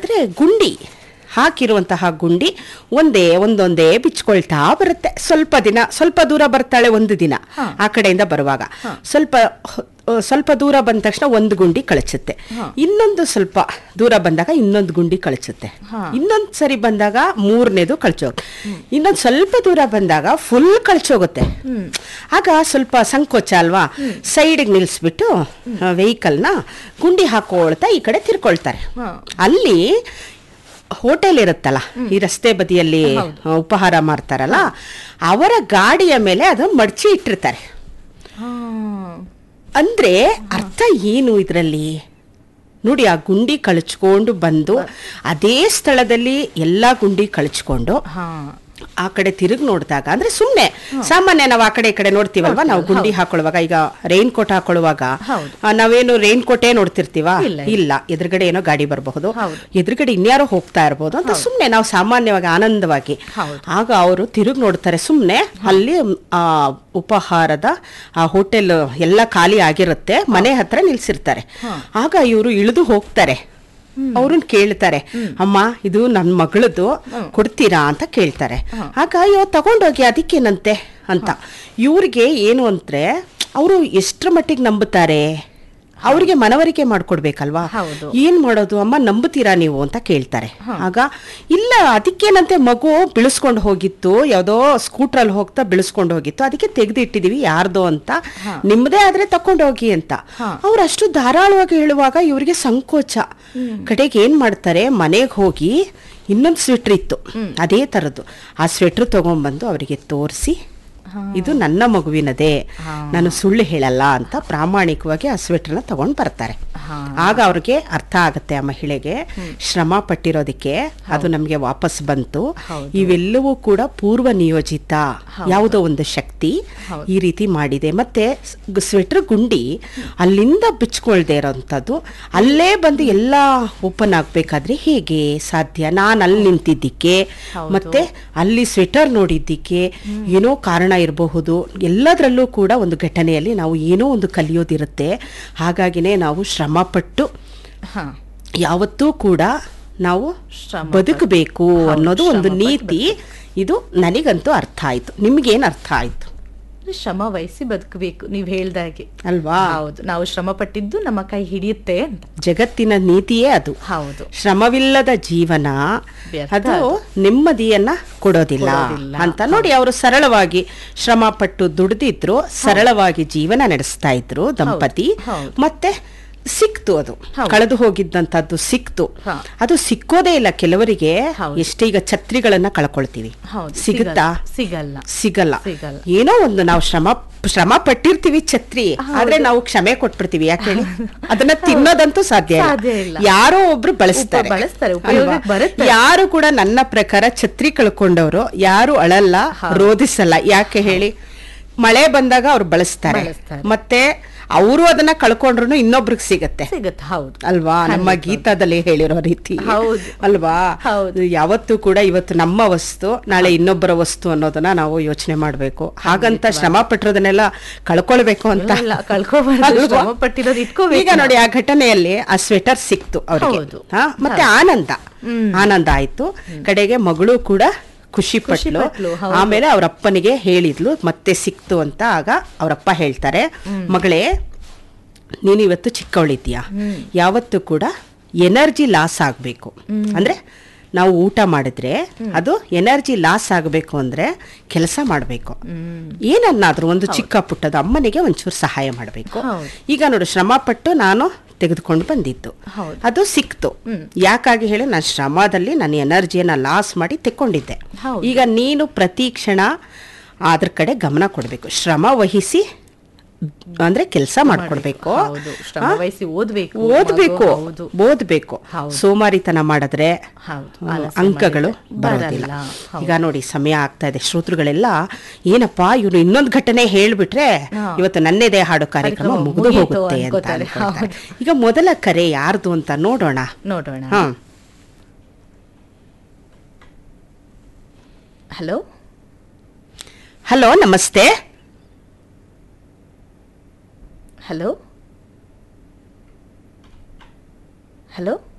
ಮಾಡಿದ್ರೆ ಗುಂಡಿ ಹಾಕಿರುವಂತಹ ಗುಂಡಿ ಒಂದೇ ಒಂದೊಂದೇ ಬಿಚ್ಕೊಳ್ತಾ ಬರುತ್ತೆ ಸ್ವಲ್ಪ ದಿನ ಸ್ವಲ್ಪ ದೂರ ಬರ್ತಾಳೆ ಒಂದು ದಿನ ಹಾ. ಆ ಕಡೆಯಿಂದ ಬರುವಾಗ ಸ್ವಲ್ಪ ಹೊ- ಆ, ಸ್ವಲ್ಪ ದೂರ ಬಂದ ತಕ್ಷಣ ಒಂದು ಗುಂಡಿ ಕಳಚುತ್ತೆ ಹಾ. ಇನ್ನೊಂದು ಸ್ವಲ್ಪ ದೂರ ಬಂದಾಗ ಇನ್ನೊಂದು ಗುಂಡಿ ಕಳಚುತ್ತೆ ಹಾ. ಇನ್ನೊಂದು ಸರಿ ಬಂದಾಗ ಮೂರನೇದು ಕಳ್ಚೋಗ್ ಇನ್ನೊಂದು ಸ್ವಲ್ಪ ದೂರ ಬಂದಾಗ ಫುಲ್ ಕಳ್ಚೋಗುತ್ತೆ ಆಗ ಸ್ವಲ್ಪ ಸಂಕೋಚ ಅಲ್ವಾ ಸೈಡ್ಗೆ ನಿಲ್ಲಿಸ್ಬಿಟ್ಟು ವೆಹಿಕಲ್ನ ಗುಂಡಿ ಹಾಕೊಳ್ತಾ ಈ ಕಡೆ ತಿರ್ಕೊಳ್ತಾರೆ ಹಾ. ಅಲ್ಲಿ ಹೋಟೆಲ್ ಇರುತ್ತಲ್ಲ ಈ ರಸ್ತೆ ಬದಿಯಲ್ಲಿ ಆ, ಉಪಹಾರ ಮಾಡ್ತಾರಲ್ಲ ಅವರ ಗಾಡಿಯ ಮೇಲೆ ಅದು ಮಡಚಿ ಇಟ್ಟಿರ್ತಾರೆ ಹಾ. ಅಂದ್ರೆ ಅರ್ಥ ಏನು ಇದರಲ್ಲಿ ನೋಡಿ ಆ ಗುಂಡಿ ಕಳಚ್ಕೊಂಡು ಬಂದು ಅದೇ ಸ್ಥಳದಲ್ಲಿ ಎಲ್ಲಾ ಗುಂಡಿ ಕಳಚ್ಕೊಂಡು ಹಾ. ಆ ಕಡೆ ತಿರುಗಿ ನೋಡಿದಾಗ ಅಂದ್ರೆ ಸುಮ್ನೆ ಸಾಮಾನ್ಯ ನಾವು ಆ ಕಡೆ ಈ ಕಡೆ ನೋಡ್ತೀವಲ್ವಾ ನಾವು ಗುಂಡಿ ಹಾಕೊಳ್ಳುವಾಗ ಈಗ ರೈನ್ ಕೋಟ್ ಹಾಕೊಳ್ಳುವಾಗ ಹೌದು. ಆ, ನಾವೇನು ರೈನ್ ಕೋಟೇ ನೋಡ್ತಿರ್ತೀವ ಇಲ್ಲ, ಇಲ್ಲ ಎದುರುಗಡೆ ಏನೋ ಗಾಡಿ ಬರಬಹುದು ಹೌದು. ಎದುರುಗಡೆ ಇನ್ಯಾರೋ ಹೋಗ್ತಾ ಇರಬಹುದು ಅಂತ ಸುಮ್ನೆ ನಾವು ಸಾಮಾನ್ಯವಾಗಿ ಆನಂದವಾಗಿ ಹೌದು. ಆಗ ಅವರು ತಿರುಗಿ ನೋಡ್ತಾರೆ ಸುಮ್ನೆ ಅಲ್ಲಿ ಆ ಉಪಹಾರದ ಆ ಹೋಟೆಲ್ ಎಲ್ಲ ಖಾಲಿ ಆಗಿರುತ್ತೆ ಮನೆ ಹತ್ರ ನಿಲ್ಸಿರ್ತಾರೆ ಆಗ ಇವರು ಇಳಿದು ಹೋಗ್ತಾರೆ ಅವ್ರನ್ನ ಕೇಳ್ತಾರೆ ಅಮ್ಮ ಇದು ನನ್ನ ಮಗಳದು ಕೊಡ್ತೀರಾ ಅಂತ ಕೇಳ್ತಾರೆ ಆಗ ಅಯ್ಯೋ ತಗೊಂಡೋಗಿ ಅದಕ್ಕೇನಂತೆ ಅಂತ ಇವ್ರಿಗೆ ಏನು ಅಂದ್ರೆ ಅವರು ಎಷ್ಟರ ಮಟ್ಟಿಗೆ ನಂಬುತ್ತಾರೆ ಅವ್ರಿಗೆ ಮನವರಿಕೆ ಮಾಡ್ಕೊಡ್ಬೇಕಲ್ವಾ ಹೌದು. ಏನ್ ಮಾಡೋದು ಅಮ್ಮ ನಂಬುತ್ತೀರಾ ನೀವು ಅಂತ ಕೇಳ್ತಾರೆ ಆಗ ಇಲ್ಲ ಅದಕ್ಕೇನಂತೆ ಮಗು ಬಿಳಿಸ್ಕೊಂಡು ಹೋಗಿತ್ತು ಯಾವ್ದೋ ಸ್ಕೂಟ್ರಲ್ಲಿ ಹೋಗ್ತಾ ಬಿಳಿಸ್ಕೊಂಡು ಹೋಗಿತ್ತು ಅದಕ್ಕೆ ತೆಗೆದಿಟ್ಟಿದೀವಿ ಯಾರ್ದೋ ಅಂತ ನಿಮ್ಮದೇ ಆದ್ರೆ ತಕೊಂಡೋಗಿ ಅಂತ ಅವ್ರು ಅಷ್ಟು ಧಾರಾಳವಾಗಿ ಹೇಳುವಾಗ ಇವ್ರಿಗೆ ಸಂಕೋಚ ಕಡೆಗೆ ಏನ್ ಮಾಡ್ತಾರೆ ಮನೆಗೆ ಹೋಗಿ ಇನ್ನೊಂದು ಸ್ವೆಟ್ರ್ ಇತ್ತು ಅದೇ ತರದ್ದು ಆ ಸ್ವೆಟ್ರ್ ತಗೊಂಡ್ಬಂದು ಅವರಿಗೆ ತೋರಿಸಿ ಇದು ನನ್ನ ಮಗುವಿನದೇ ನಾನು ಸುಳ್ಳು ಹೇಳಲ್ಲ ಅಂತ ಪ್ರಾಮಾಣಿಕವಾಗಿ ಆ ಸ್ವೆಟ್ರನ್ನ ತಗೊಂಡು ಬರ್ತಾರೆ ಹಾ. ಆಗ ಅವ್ರಿಗೆ ಅರ್ಥ ಆಗುತ್ತೆ ಆ ಮಹಿಳೆಗೆ ಶ್ರಮ ಪಟ್ಟಿರೋದಕ್ಕೆ ಅದು ನಮಗೆ ವಾಪಸ್ ಬಂತು ಇವೆಲ್ಲವೂ ಕೂಡ ಪೂರ್ವ ನಿಯೋಜಿತ ಯಾವುದೋ ಒಂದು ಶಕ್ತಿ ಈ ರೀತಿ ಮಾಡಿದೆ ಮತ್ತೆ ಸ್ವೆಟರ್ ಗುಂಡಿ ಅಲ್ಲಿಂದ ಬಿಚ್ಕೊಳ್ದೆ ಇರೋಂಥದ್ದು ಅಲ್ಲೇ ಬಂದು ಎಲ್ಲ ಓಪನ್ ಆಗ್ಬೇಕಾದ್ರೆ ಹೇಗೆ ಸಾಧ್ಯ ನಾನು ಅಲ್ಲಿ ನಿಂತಿದ್ದಕ್ಕೆ ಮತ್ತೆ ಅಲ್ಲಿ ಸ್ವೆಟರ್ ನೋಡಿದ್ದಕ್ಕೆ ಏನೋ ಕಾರಣ ಇರಬಹುದು ಎಲ್ಲದರಲ್ಲೂ ಕೂಡ ಒಂದು ಘಟನೆಯಲ್ಲಿ ನಾವು ಏನೋ ಒಂದು ಕಲಿಯೋದಿರುತ್ತೆ ಹಾಗಾಗಿನೇ ನಾವು ಶ್ರಮಪಟ್ಟು ಹಾ. ಯಾವತ್ತೂ ಕೂಡ ನಾವು ಶ್ರಮ ಬದುಕಬೇಕು ಹೌದು, ಅನ್ನೋದು ಒಂದು ಶ್ರಮ ನೀತಿ ಇದು ನನಗಂತೂ ಅರ್ಥ ಆಯ್ತು ನಿಮ್ಗೇನ್ ಅರ್ಥ ಆಯ್ತು ಅಂದ್ರೆ ಶ್ರಮ ವಹಿಸಿ ಬದುಕಬೇಕು ನೀವ್ ಹೇಳ್ದಾಗೆ ಅಲ್ವಾ ಹೌದು ನಾವು ಶ್ರಮ ಪಟ್ಟಿದ್ದು ನಮ್ಮ ಕೈ ಹಿಡಿಯುತ್ತೆ ಅಂತ ಜಗತ್ತಿನ ನೀತಿಯೇ ಅದು ಹೌದು ಶ್ರಮವಿಲ್ಲದ ಜೀವನ ವ್ಯರ್ಥ ಅದು ನೆಮ್ಮದಿಯನ್ನ ಕೊಡೋದಿಲ್ಲ ಕೊಡೋದಿಲ್ಲ. ಅಂತ ನೋಡಿ ಅವರು ಸರಳವಾಗಿ ಶ್ರಮ ಪಟ್ಟು ದುಡಿದಿದ್ರು ಸರಳವಾಗಿ ಜೀವನ ನಡೆಸ್ತಾ ಇದ್ರು ದಂಪತಿ ಹೌದು. ಮತ್ತೆ ಸಿಕ್ತು ಅದು ಹೌದು. ಕಳೆದು ಹೋಗಿದ್ದಂತದ್ದು ಸಿಕ್ತು ಹಾ. ಅದು ಸಿಕ್ಕೋದೇ ಇಲ್ಲ ಕೆಲವರಿಗೆ ಹೌದು. ಎಷ್ಟೇ ಈಗ ಛತ್ರಿಗಳನ್ನ ಕಳ್ಕೊಳ್ತೀವಿ ಹೌದು ಸಿಗುತ್ತಾ ಸಿಗಲ್ಲ ಸಿಗಲ್ಲ ಸಿಗಲ್ಲ. ಏನೋ ಒಂದು ನಾವು ಶ್ರಮ ಶ್ರಮ ಪಟ್ಟಿರ್ತೀವಿ ಛತ್ರಿ ಆದ್ರೆ ನಾವು ಕ್ಷಮೆ ಕೊಟ್ಬಿಡ್ತೀವಿ ಯಾಕೆ ಹೇಳಿ ಅದನ್ನ ತಿನ್ನೋದಂತೂ ಸಾಧ್ಯ ಸಾಧ್ಯ ಇಲ್ಲ. ಇಲ್ಲ ಯಾರೋ ಒಬ್ರು ಬಳಸ್ತಾರೆ ಉಪ- ಬಳಸ್ತಾರೆ, ಉಪಯೋಗಕ್ಕೆ ಅಲ್ವಾ? ಬರುತ್ತೆ. ಯಾರು ಕೂಡ ನನ್ನ ಪ್ರಕಾರ ಛತ್ರಿ ಕಳ್ಕೊಂಡವರು ಯಾರು ಅಳಲ್ಲ ರೋಧಿಸಲ್ಲ ಯಾಕೆ ಹೇಳಿ ಮಳೆ ಬಂದಾಗ ಅವ್ರು ಬಳಸ್ತಾರೆ ಬಳಸ್ತಾರೆ. ಮತ್ತೆ ಅವರು ಅದನ್ನ ಕಳ್ಕೊಂಡ್ರು ಇನ್ನೊಬ್ರಿಗೆ ಸಿಗತ್ತೆ ಸಿಗತ್ತೆ ಹೌದು ಅಲ್ವಾ ನಮ್ಮ ಗೀತಾದಲ್ಲಿ ಹೇಳಿರೋ ರೀತಿ ಹೌದು. ಅಲ್ವಾ ಹೌದು. ಯಾವತ್ತೂ ಕೂಡ ಇವತ್ತು ನಮ್ಮ ವಸ್ತು ನಾಳೆ ಇನ್ನೊಬ್ಬರ ವಸ್ತು ಅನ್ನೋದನ್ನ ನಾವು ಯೋಚನೆ ಮಾಡ್ಬೇಕು ಹಾಗಂತ ಶ್ರಮ ಪಟ್ಟಿರೋದನ್ನೆಲ್ಲ ಕಳ್ಕೊಳ್ಬೇಕು ಅಂತ ಇಲ್ಲ, ಕಳ್ಕೊಬಾರ್ದು. ಅಲ್ವಾ? ಶ್ರಮ ಪಟ್ಟಿರೋದು ಇಟ್ಕೋಬೇಕು ಈಗ ನೋಡಿ ಆ ಘಟನೆಯಲ್ಲಿ ಆ ಸ್ವೆಟರ್ ಸಿಕ್ತು ಅವ್ರಿಗೆ ಹೌದು. ಹಾ, ಮತ್ತೆ ಆನಂದ ಆನಂದ ಆಯ್ತು ಕಡೆಗೆ ಮಗಳು ಕೂಡ ಖುಷಿ ಪಟ್ಲು ಪಟ್ಲು, ಹೌದು. ಆಮೇಲೆ ಅವ್ರ ಅಪ್ಪನಿಗೆ ಹೇಳಿದ್ಲು ಮತ್ತೆ ಸಿಕ್ತು ಅಂತ ಆಗ ಅವರಪ್ಪ ಹೇಳ್ತಾರೆ ಮಗಳೇ ನೀನು ಇವತ್ತು ಚಿಕ್ಕವಳಿದ್ಯಾ ಯಾವತ್ತು ಕೂಡ ಎನರ್ಜಿ ಲಾಸ್ ಆಗಬೇಕು ಅಂದ್ರೆ ನಾವು ಊಟ ಮಾಡಿದ್ರೆ ಅದು ಎನರ್ಜಿ ಲಾಸ್ ಆಗಬೇಕು ಅಂದ್ರೆ ಕೆಲಸ ಮಾಡಬೇಕು ಏನನ್ನಾದ್ರೂ ಒಂದು ಚಿಕ್ಕ ಪುಟ್ಟದ ಅಮ್ಮನಿಗೆ ಒಂಚೂರು ಸಹಾಯ ಮಾಡಬೇಕು ಹೌದು. ಈಗ ನೋಡು ಶ್ರಮ ಪಟ್ಟು ನಾನು ತೆಗೆದುಕೊಂಡು ಬಂದಿದ್ದು ಹೌದು. ಅದು ಸಿಕ್ತು ಯಾಕಾಗಿ ಹೇಳಿ ನಾನು ಶ್ರಮದಲ್ಲಿ ನನ್ನ ಎನರ್ಜಿಯನ್ನ ಲಾಸ್ ಮಾಡಿ ತೆಕ್ಕೊಂಡಿದ್ದೆ ಹೌದು. ಈಗ ನೀನು ಪ್ರತಿ ಕ್ಷಣ ಅದ್ರ ಕಡೆ ಗಮನ ಕೊಡಬೇಕು ಶ್ರಮ ವಹಿಸಿ ಅಂದ್ರೆ ಕೆಲಸ ಮಾಡ್ಕೊಡ್ಬೇಕು ಹೌದು ಶ್ರಮ ವಹಿಸಿ ಓದ್ಬೇಕು ಓದ್ಬೇಕು ಮಗು, ಹೌದು ಓದ್ಬೇಕು ಹೌದು. ಸೋಮಾರಿತನ ಮಾಡಿದ್ರೆ ಹೌದು ಆ, ಆಲಸ್ಯ ಅಂಕಗಳು ಮಾಡಿದ್ರೆ ಬರೋದಿಲ್ಲ ಬರಲ್ಲ. ಹೌದು. ಈಗ ನೋಡಿ ಸಮಯ ಆಗ್ತಾ ಇದೆ ಶ್ರೋತೃಗಳೆಲ್ಲ ಏನಪ್ಪಾ ಇವ್ರು ಇನ್ನೊಂದು ಘಟನೆ ಹೇಳ್ಬಿಟ್ರೆ ಹಾ. ಇವತ್ತು ನನ್ನೇದೇ ಹಾಡು ಕಾರ್ಯಕ್ರಮ ಕಾರ್ಯಕ್ರಮ ಮುಗಿದು ಮುಗೀತು ಹೋಗುತ್ತೆ ಅಂತ ಅನ್ಕೋತಾರೆ. ಅನ್ಕೊಳ್ತಾರೆ. ಈಗ ಮೊದಲ ಕರೆ ಯಾರ್ದು ಅಂತ ನೋಡೋಣ ನೋಡೋಣ ಹಾ ಹಲೋ ಹಲೋ ನಮಸ್ತೆ ಹಲೋ ಹಲೋ